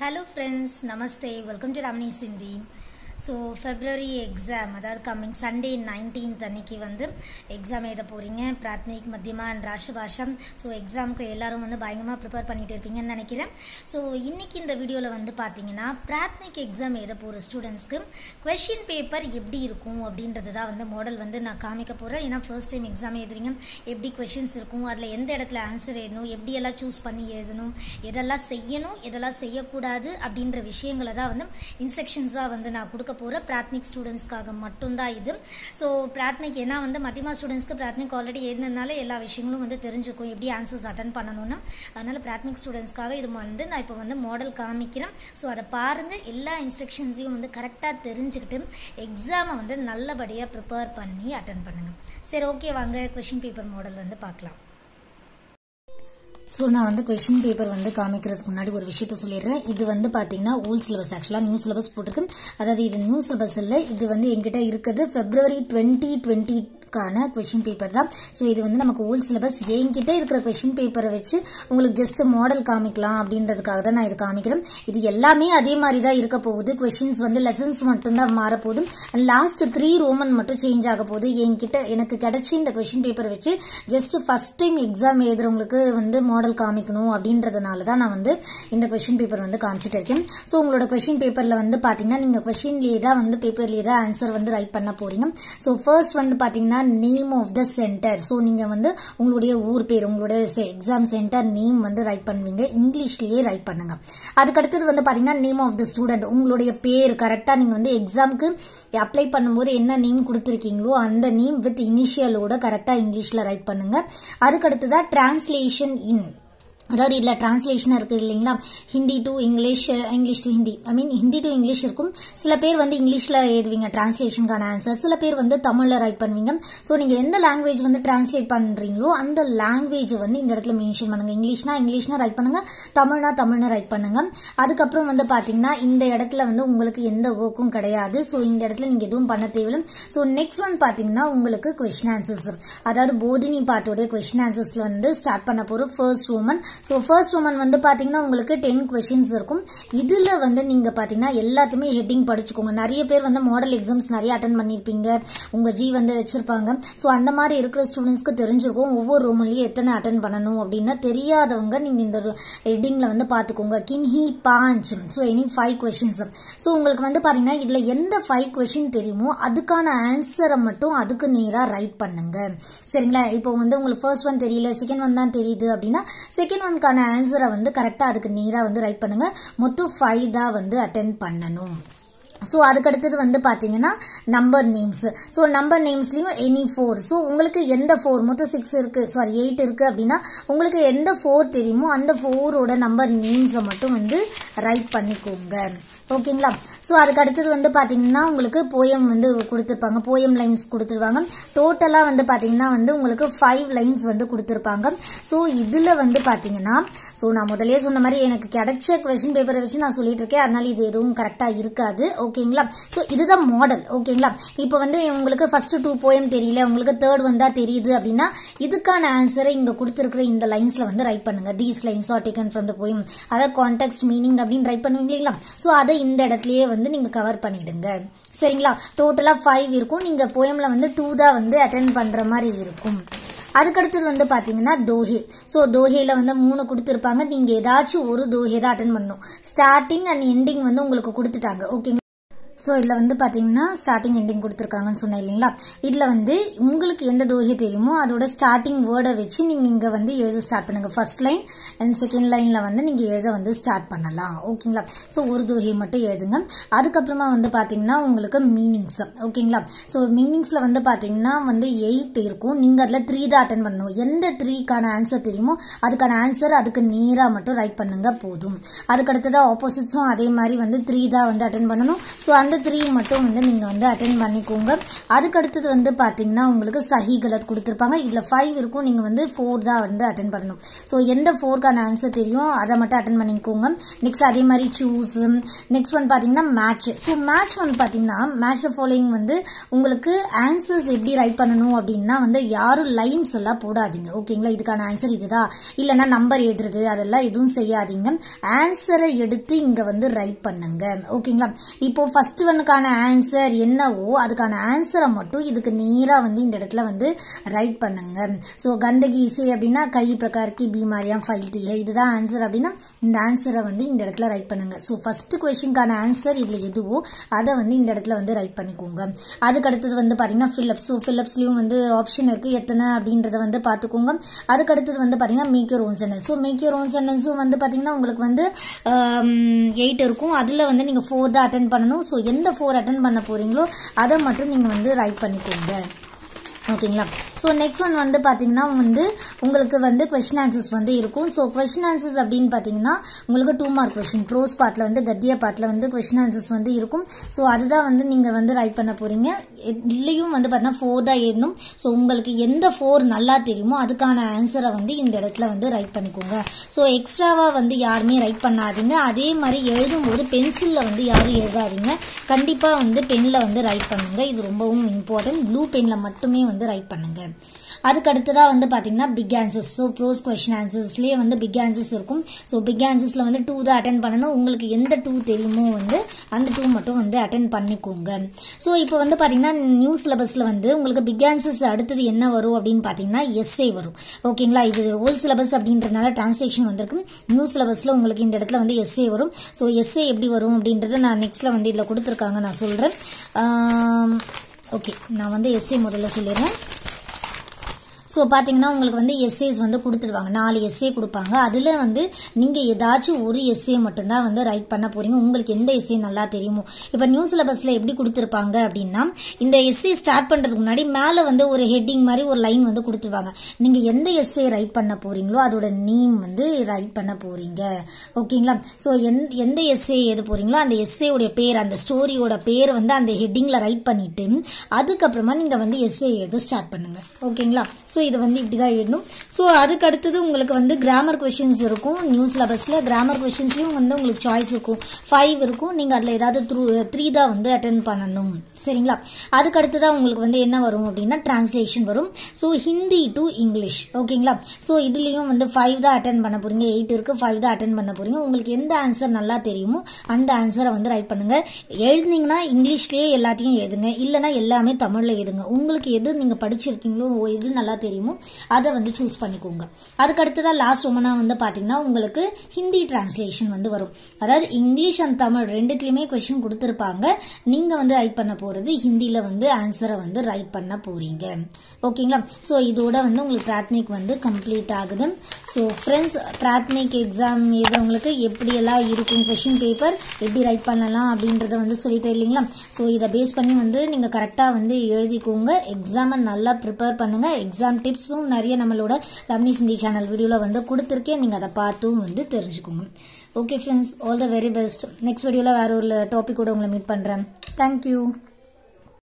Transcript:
hello friends நமஸ்தே welcome to Ramani சிந்தி so February exam அதாவது கம்மிங் சண்டே நைன்டீன்த் அன்னைக்கு வந்து எக்ஸாம் எழுத போகிறீங்க பிராத்மிக் மத்தியமா அண்ட் ராஷ்டிரபாஷம் ஸோ எக்ஸாமுக்கு எல்லாரும் வந்து பயங்கரமாக ப்ரிப்பேர் பண்ணிட்டு இருப்பீங்கன்னு நினைக்கிறேன் ஸோ இன்னைக்கு இந்த வீடியோவில் வந்து பார்த்தீங்கன்னா பிராத்மிக் எக்ஸாம் எழுத போகிற ஸ்டூடெண்ட்ஸ்க்கு கொஷின் பேப்பர் எப்படி இருக்கும் அப்படின்றது தான் வந்து மாடல் வந்து நான் காமிக்க போகிறேன் ஏன்னா ஃபர்ஸ்ட் டைம் எக்ஸாம் எழுதுறீங்க எப்படி கொஷின்ஸ் இருக்கும் அதில் எந்த இடத்துல ஆன்சர் எழுதணும் எப்படி எல்லாம் சூஸ் பண்ணி எழுதணும் எதெல்லாம் செய்யணும் எதெல்லாம் செய்யக்கூடாது அப்படின்ற விஷயங்களை தான் வந்து இன்ஸ்ட்ரக்ஷன்ஸாக வந்து நான் கொடுக்க போகிறேன் பிராத்மிக் ஸ்டூடெண்ட்ஸ்க்காக மட்டும்தான் இது ஸோ பிராத்மிக் ஏன்னா வந்து மத்தியமா ஸ்டூடெண்ட்ஸ்க்கு பிராத்மிக் ஆல்ரெடி எழுதுனதுனால எல்லா விஷயங்களும் வந்து தெரிஞ்சுக்கும் எப்படி ஆன்சர்ஸ் அட்டன் பண்ணணும்னு அதனால பிராத்மிக் ஸ்டூடெண்ட்ஸ்க்காக இது வந்து நான் இப்போ வந்து மாடல் காமிக்கிறேன் ஸோ அதை பாருங்க எல்லா இன்ஸ்ட்ரக்ஷன்ஸையும் வந்து கரெக்டாக தெரிஞ்சுக்கிட்டு எக்ஸாமை வந்து நல்லபடியாக ப்ரிப்பேர் பண்ணி அட்டன் பண்ணுங்க சரி ஓகே வாங்க கொஷின் பேப்பர் மாடல் வந்து பார்க்கலாம் ஸோ நான் வந்து கொஷின் பேப்பர் வந்து காமிக்கிறதுக்கு முன்னாடி ஒரு விஷயத்த சொல்லிடுறேன் இது வந்து பார்த்தீங்கன்னா ஓல்ட் சிலபஸ் ஆக்சுவலாக நியூ சிலபஸ் போட்டிருக்கு அதாவது இது நியூ சிலபஸ் இல்லை இது வந்து எங்கிட்ட இருக்குது பிப்ரவரி டுவெண்ட்டி டுவெண்ட்டி க்கான கொஷின் பேப்பர் தான் ஸோ இது வந்து நமக்கு ஓல்ட் சிலபஸ் என்கிட்ட இருக்கிற கொஷின் பேப்பரை வச்சு உங்களுக்கு ஜஸ்ட் மாடல் காமிக்கலாம் அப்படின்றதுக்காக தான் நான் இது காமிக்கிறேன் இது எல்லாமே அதே மாதிரி தான் இருக்க போகுது கொஷின்ஸ் வந்து லெசன்ஸ் மட்டும்தான் மாறப்போகுது லாஸ்ட் த்ரீ ரோமன் மட்டும் சேஞ்ச் ஆக போகுது என்கிட்ட எனக்கு கிடைச்ச இந்த கொஷின் பேப்பரை வச்சு ஜஸ்ட் ஃபர்ஸ்ட் டைம் எக்ஸாம் எழுதுறவங்களுக்கு வந்து மாடல் காமிக்கணும் அப்படின்றதுனால தான் நான் வந்து இந்த கொஷின் பேப்பர் வந்து காமிச்சிட்டு இருக்கேன் ஸோ உங்களோட கொஷின் பேப்பரில் வந்து பார்த்தீங்கன்னா நீங்கள் கொஷின்லேயே தான் வந்து பேப்பர்லேயே தான் ஆன்சர் வந்து ரைட் பண்ண போறீங்க ஸோ ஃபர்ஸ்ட் வந்து பார்த்தீங்கன்னா name of the centre so நீங்கள் வந்து உங்களுடைய ஊர் பேர் உங்களுடைய எக்ஸாம் சென்டர் நேம் வந்து ரைட் பண்ணுவீங்க இங்கிலீஷ்லேயே ரைட் பண்ணுங்க அதுக்கடுத்தது வந்து பார்த்தீங்கன்னா நேம் ஆஃப் த ஸ்டூடெண்ட் உங்களுடைய பேர் கரெக்டாக நீங்கள் வந்து எக்ஸாமுக்கு அப்ளை பண்ணும்போது என்ன நேம் கொடுத்துருக்கீங்களோ அந்த நேம் வித் இனிஷியலோட கரெக்டாக இங்கிலீஷில் ரைட் பண்ணுங்க அதுக்கடுத்ததாக டிரான்ஸ்லேஷன் இன் அதாவது இதில் டிரான்ஸ்லேஷன் இருக்குது இல்லைங்களா Hindi to English English to Hindi I mean Hindi to English இருக்கும் சில பேர் வந்து இங்கிலீஷில் எழுதுவீங்க டிரான்ஸ்லேஷனுக்கான ஆன்சர் சில பேர் வந்து தமிழில் ரைட் பண்ணுவீங்க ஸோ நீங்கள் எந்த லாங்குவேஜ் வந்து டிரான்ஸ்லேட் பண்ணுறீங்களோ அந்த லாங்குவேஜ் வந்து இந்த இடத்துல மென்ஷன் பண்ணுங்க இங்கிலீஷ்னா இங்கிலீஷ்னா ரைட் பண்ணுங்க தமிழ்னா தமிழ்னா ரைட் பண்ணுங்க அதுக்கப்புறம் வந்து பார்த்தீங்கன்னா இந்த இடத்துல வந்து உங்களுக்கு எந்த ஒர்க்கும் கிடையாது ஸோ இந்த இடத்துல நீங்கள் எதுவும் பண்ண தேவையில்லை ஸோ நெக்ஸ்ட் ஒன் பார்த்தீங்கன்னா உங்களுக்கு கொஸ்டின் ஆன்சர்ஸ் அதாவது போதினி பாட்டோடைய கொஸ்டின் ஆன்சர்ஸ்ல வந்து ஸ்டார்ட் பண்ண போகிற first woman so first woman வந்து பார்த்தீங்கன்னா உங்களுக்கு டென் கொஷின்ஸ் இருக்கும் இதில் வந்து நீங்கள் பார்த்தீங்கன்னா எல்லாத்தையுமே ஹெட்டிங் படிச்சுக்கோங்க நிறைய பேர் வந்து மாடல் எக்ஸாம்ஸ் நிறைய அட்டன் பண்ணியிருப்பீங்க உங்கள் ஜி வந்து வச்சிருப்பாங்க ஸோ அந்த மாதிரி இருக்கிற ஸ்டூடெண்ட்ஸ்க்கு தெரிஞ்சிருக்கும் ஒவ்வொரு ரூம்லையும் எத்தனை அட்டன் பண்ணணும் அப்படின்னா தெரியாதவங்க நீங்கள் இந்த ஹெட்டிங்கில் வந்து பார்த்துக்கோங்க கின் ஹி பாஞ்ச் so any five questions so உங்களுக்கு வந்து பார்த்தீங்கன்னா இதில் எந்த ஃபைவ் கொஷின் தெரியுமோ அதுக்கான ஆன்சரை மட்டும் அதுக்கு நேராக ரைட் பண்ணுங்க சரிங்களா இப்போ வந்து உங்களுக்கு ஃபர்ஸ்ட் ஒன் தெரியல செகண்ட் ஒன் தான் தெரியுது அப்படின்னா செகண்ட் ஒன்கான ஆன்சரை வந்து கரெக்டாக அதுக்கு நேராக வந்து ரைட் பண்ணுங்க மொத்தம் ஃபைவ் தான் வந்து அட்டென்ட் பண்ணணும் ஸோ அதுக்கடுத்தது வந்து பார்த்தீங்கன்னா நம்பர் நேம்ஸ் ஸோ நம்பர் நேம்ஸ்லையும் எனி ஃபோர் ஸோ உங்களுக்கு எந்த ஃபோர் மொத்தம் சிக்ஸ் இருக்குது சாரி எயிட் இருக்குது அப்படின்னா உங்களுக்கு எந்த ஃபோர் தெரியுமோ அந்த ஃபோரோட நம்பர் நேம்ஸை மட்டும் வந்து ரைட் பண்ணிக்கோங்க ஓகேங்களா ஸோ அதுக்கு அடுத்தது வந்து பார்த்தீங்கன்னா உங்களுக்கு போயம் வந்து கொடுத்துருப்பாங்க போயம் லைன்ஸ் கொடுத்துருவாங்க டோட்டலாக வந்து பார்த்தீங்கன்னா வந்து உங்களுக்கு ஃபைவ் லைன்ஸ் வந்து கொடுத்துருப்பாங்க ஸோ இதில் வந்து பார்த்தீங்கன்னா ஸோ நான் முதலே சொன்ன மாதிரி எனக்கு கிடைச்ச கொஷின் பேப்பரை வச்சு நான் சொல்லிட்டு இருக்கேன் அதனால இது எதுவும் கரெக்டாக இருக்காது ஓகேங்களா ஸோ இதுதான் மாடல் ஓகேங்களா இப்போ வந்து உங்களுக்கு ஃபர்ஸ்ட் டூ போயம் தெரியல உங்களுக்கு தேர்ட் வந்தா தெரியுது அப்படின்னா இதுக்கான ஆன்சரை இங்கே கொடுத்துருக்கிற இந்த லைன்ஸில் வந்து ரைட் பண்ணுங்க these lines are taken from the poem அதாவது கான்டெக்ட் மீனிங் அப்படின்னு ரைட் பண்ணுவீங்க இல்லைங்களா ஸோ அதை இந்த இடத்துலயே வந்து நீங்க கவர் பண்ணிடுங்க சரிங்களா டோட்டலா ஃபைவ் இருக்கும் நீங்க போயம்ல வந்து டூ தான் வந்து அட்டன் பண்ற மாதிரி இருக்கும் அதுக்கடுத்தது வந்து பாத்தீங்கன்னா தோஹே ஸோ தோஹேல வந்து மூணு கொடுத்துருப்பாங்க நீங்க ஏதாச்சும் ஒரு தோஹே தான் அட்டன் பண்ணணும் ஸ்டார்டிங் அண்ட் எண்டிங் வந்து உங்களுக்கு கொடுத்துட்டாங்க ஓகேங்களா ஸோ இதில் வந்து பார்த்தீங்கன்னா ஸ்டார்டிங் எண்டிங் கொடுத்துருக்காங்கன்னு சொன்னேன் இல்லைங்களா இதில் வந்து உங்களுக்கு எந்த தோகை தெரியுமோ அதோட ஸ்டார்டிங் வேர்டை வச்சு நீங்கள் இங்கே வந்து எழுத ஸ்டார்ட் பண்ணுங்க ஃபர்ஸ்ட் லைன் அண்ட் செகண்ட் லைனில் வந்து நீங்கள் எழுத வந்து ஸ்டார்ட் பண்ணலாம் ஓகேங்களா ஸோ ஒரு தோகையை மட்டும் எழுதுங்க அதுக்கப்புறமா வந்து பார்த்தீங்கன்னா உங்களுக்கு மீனிங்ஸ் ஓகேங்களா ஸோ மீனிங்ஸில் வந்து பார்த்தீங்கன்னா வந்து எயிட் இருக்கும் நீங்கள் அதில் த்ரீ தான் அட்டன் பண்ணணும் எந்த த்ரீக்கான ஆன்சர் தெரியுமோ அதுக்கான ஆன்சர் அதுக்கு நேராக மட்டும் ரைட் பண்ணுங்க போதும் அதுக்கடுத்ததாக ஆப்போசிட்ஸும் அதே மாதிரி வந்து த்ரீ தான் வந்து அட்டன் பண்ணணும் ஸோ அந்த த்ரீ மட்டும் வந்து நீங்கள் வந்து அட்டன் பண்ணிக்கோங்க அதுக்கு அடுத்தது வந்து பார்த்தீங்கன்னா உங்களுக்கு சஹி கலத் கொடுத்துருப்பாங்க இதில் ஃபைவ் இருக்கும் நீங்கள் வந்து ஃபோர் தான் வந்து அட்டன் பண்ணணும் ஸோ எந்த ஃபோர்க்கான அதுக்கான ஆன்சர் தெரியும் அதை மட்டும் அட்டன் பண்ணிக்கோங்க நெக்ஸ்ட் அதே மாதிரி சூஸ் நெக்ஸ்ட் ஒன் பார்த்தீங்கன்னா மேட்ச் ஸோ மேட்ச் வந்து பார்த்தீங்கன்னா மேட்ச் ஃபாலோயிங் வந்து உங்களுக்கு ஆன்சர்ஸ் எப்படி ரைட் பண்ணணும் அப்படின்னா வந்து யாரும் லைன்ஸ் எல்லாம் போடாதீங்க ஓகேங்களா இதுக்கான ஆன்சர் இதுதான் இல்லைன்னா நம்பர் எழுதுறது அதெல்லாம் எதுவும் செய்யாதீங்க ஆன்சரை எடுத்து இங்க வந்து ரைட் பண்ணுங்க ஓகேங்களா இப்போ ஃபர்ஸ்ட் ஒன்னுக்கான ஆன்சர் என்னவோ அதுக்கான ஆன்சரை மட்டும் இதுக்கு நேரா வந்து இந்த இடத்துல வந்து ரைட் பண்ணுங்க ஸோ கந்தகி இசை அப்படின்னா கை பிரகாரக்கி பீமாரியா ஃபைல் தீய இதுதான் ஆன்சர் அப்படின்னா இந்த ஆன்சரை வந்து இந்த இடத்துல ரைட் பண்ணுங்க ஸோ ஃபர்ஸ்ட் கொஸ்டின்கான ஆன்சர் இதுல எதுவோ அதை வந்து இந்த இடத்துல வந்து ரைட் பண்ணிக்கோங்க அதுக்கு அடுத்தது வந்து பாத்தீங்கன்னா ஃபில்லப்ஸ் ஸோ ஃபில்லப்ஸ்லயும் வந்து ஆப்ஷன் இருக்கு எத்தனை அப்படின்றத வந்து பார்த்துக்கோங்க அதுக்கு அடுத்தது வந்து பாத்தீங்கன்னா make your own sentence so make your own சென்டென்ஸும் வந்து பாத்தீங்கன்னா உங்களுக்கு வந்து எயிட் இருக்கும் அதுல வந்து நீங்க ஃபோர் தான் அட்டன் பண்ணணும் ஸோ எந்த ஃபோர் அட்டன் பண்ண போறீங்களோ அதை மட்டும் நீங்க வந்து ரைட் பண்ணிக்கோங்க ஓகேங்களா ஸோ நெக்ஸ்ட் ஒன் வந்து பார்த்தீங்கன்னா வந்து உங்களுக்கு வந்து கொஸ்டின் ஆன்சர்ஸ் வந்து இருக்கும் ஸோ கொஸ்டின் ஆன்சர்ஸ் அப்படின்னு பார்த்தீங்கன்னா உங்களுக்கு டூ மார்க் கொஸ்டின் ப்ரோஸ் பார்ட்டில் வந்து கத்திய பார்ட்டில் வந்து கொஸ்டின் ஆன்சர்ஸ் வந்து இருக்கும் ஸோ அதுதான் வந்து நீங்கள் வந்து ரைட் பண்ண போறீங்க இல்லையும் வந்து பார்த்தீங்கன்னா ஃபோர் தான் ஏறணும் ஸோ உங்களுக்கு எந்த ஃபோர் நல்லா தெரியுமோ அதுக்கான ஆன்சரை வந்து இந்த இடத்துல வந்து ரைட் பண்ணிக்கோங்க ஸோ எக்ஸ்ட்ராவாக வந்து யாருமே ரைட் பண்ணாதீங்க அதே மாதிரி எழுதும்போது பென்சிலில் வந்து யாரும் எழுதாதீங்க கண்டிப்பாக வந்து பெனில் வந்து ரைட் பண்ணுங்க இது ரொம்பவும் இம்பார்ட்டன்ட் ப்ளூ பெனில் மட்டுமே வந்து ரைட் பண்ணுங்க அதுக்கு அடுத்ததாக வந்து பார்த்தீங்கன்னா pick answers so prose question ஆன்சர்ஸ்லேயே வந்து பிக் ஆன்சர்ஸ் இருக்கும் ஸோ பிக் ஆன்சர்ஸில் வந்து டூ தான் அட்டன் பண்ணணும் உங்களுக்கு எந்த டூ தெரியுமோ வந்து அந்த டூ மட்டும் வந்து அட்டன் பண்ணிக்கோங்க ஸோ இப்போ வந்து பார்த்தீங்கன்னா நியூ சிலபஸில் வந்து உங்களுக்கு பிக் ஆன்சர்ஸ் அடுத்தது என்ன வரும் அப்படின்னு பார்த்தீங்கன்னா எஸ்ஏ வரும் ஓகேங்களா இது ஓல்ட் சிலபஸ் அப்படின்றதுனால டிரான்ஸ்லேஷன் வந்திருக்கும் நியூ சிலபஸில் உங்களுக்கு இந்த இடத்துல வந்து எஸ்ஏ வரும் ஸோ எஸ்ஏ எப்படி வரும் அப்படின்றத நான் நெக்ஸ்ட்டில் வந்து இதில் கொடுத்துருக்காங்க நான் சொல்கிறேன் ஓகே நான் வந்து எஸ்ஏ முதல்ல சொல்லிடுறேன் ஸோ பார்த்தீங்கன்னா உங்களுக்கு வந்து எஸ்ஏஸ் வந்து கொடுத்துருவாங்க நாலு எஸ்ஏ கொடுப்பாங்க அதில் வந்து நீங்கள் ஏதாச்சும் ஒரு எஸ்ஏ மட்டும்தான் வந்து ரைட் பண்ண போறீங்க உங்களுக்கு எந்த எஸ்ஏ நல்லா தெரியுமோ இப்போ நியூ சிலபஸில் எப்படி கொடுத்துருப்பாங்க அப்படின்னா இந்த எஸ்ஏ ஸ்டார்ட் பண்ணுறதுக்கு முன்னாடி மேலே வந்து ஒரு ஹெட்டிங் மாதிரி ஒரு லைன் வந்து கொடுத்துருவாங்க நீங்கள் எந்த எஸ்ஏ ரைட் பண்ண போறீங்களோ அதோட நேம் வந்து ரைட் பண்ண போறீங்க ஓகேங்களா ஸோ எந்த எஸ்ஏ எது போறீங்களோ அந்த எஸ்ஏவுடைய பேர் அந்த ஸ்டோரியோட பேர் வந்து அந்த ஹெட்டிங்கில் ரைட் பண்ணிட்டு அதுக்கப்புறமா நீங்கள் வந்து எஸ்ஏ எழுத ஸ்டார்ட் பண்ணுங்க ஓகேங்களா ஸோ இது வந்து இப்படி தான் எழுதணும் ஸோ அதுக்கு அடுத்தது உங்களுக்கு வந்து கிராமர் கொஷின்ஸ் இருக்கும் நியூ சிலபஸில் கிராமர் கொஷின்ஸ்லையும் வந்து உங்களுக்கு சாய்ஸ் இருக்கும் ஃபைவ் இருக்கும் நீங்கள் அதில் ஏதாவது த்ரூ த்ரீ தான் வந்து அட்டன் பண்ணணும் சரிங்களா அதுக்கு அடுத்ததாக உங்களுக்கு வந்து என்ன வரும் அப்படின்னா டிரான்ஸ்லேஷன் வரும் ஸோ ஹிந்தி டு இங்கிலீஷ் ஓகேங்களா ஸோ இதுலேயும் வந்து ஃபைவ் தான் அட்டன் பண்ண போறீங்க எயிட் இருக்கு ஃபைவ் தான் அட்டன் பண்ண போறீங்க உங்களுக்கு எந்த ஆன்சர் நல்லா தெரியுமோ அந்த ஆன்சரை வந்து ரைட் பண்ணுங்க எழுதுனீங்கன்னா இங்கிலீஷ்லேயே எல்லாத்தையும் எழுதுங்க இல்லைன்னா எல்லாமே தமிழில் எழுதுங்க உங்களுக்கு எது நீங்கள் படிச்சிருக்கீங்களோ எது நல்லா தெரியுமோ அதை வந்து சூஸ் பண்ணிக்கோங்க அதுக்கு அடுத்ததான் லாஸ்ட் ஒமனா வந்து பாத்தீங்கன்னா உங்களுக்கு ஹிந்தி டிரான்ஸ்லேஷன் வந்து வரும் அதாவது இங்கிலீஷ் அண்ட் தமிழ் ரெண்டுத்துலயுமே கொஸ்டின் கொடுத்துருப்பாங்க நீங்க வந்து ரைட் பண்ண போறது ஹிந்தில வந்து ஆன்சரை வந்து ரைட் பண்ண போறீங்க ஓகேங்களா ஸோ இதோட வந்து உங்களுக்கு பிராத்மிக் வந்து கம்ப்ளீட் ஆகுது ஸோ ஃப்ரெண்ட்ஸ் பிராத்மிக் எக்ஸாம் எழுதுறவங்களுக்கு எப்படியெல்லாம் இருக்கும் கொஷின் பேப்பர் எப்படி ரைட் பண்ணலாம் அப்படின்றத வந்து சொல்லிட்டேன் இல்லைங்களா ஸோ இதை பேஸ் பண்ணி வந்து நீங்கள் கரெக்டாக வந்து எழுதிக்கோங்க எக்ஸாமை நல்லா ப்ரிப்பேர் பண்ணுங்க எக்ஸாம் டிப்ஸும் நிறைய நம்மளோட ரம்னி சிந்தி சேனல் வீடியோவில் வந்து கொடுத்துருக்கேன் நீங்கள் அதை பார்த்தும் வந்து தெரிஞ்சுக்கோங்க okay friends all the very best next வீடியோவில் வேற ஒரு டாபிக் கூட உங்களை மீட் பண்ணுறேன் தேங்க்யூ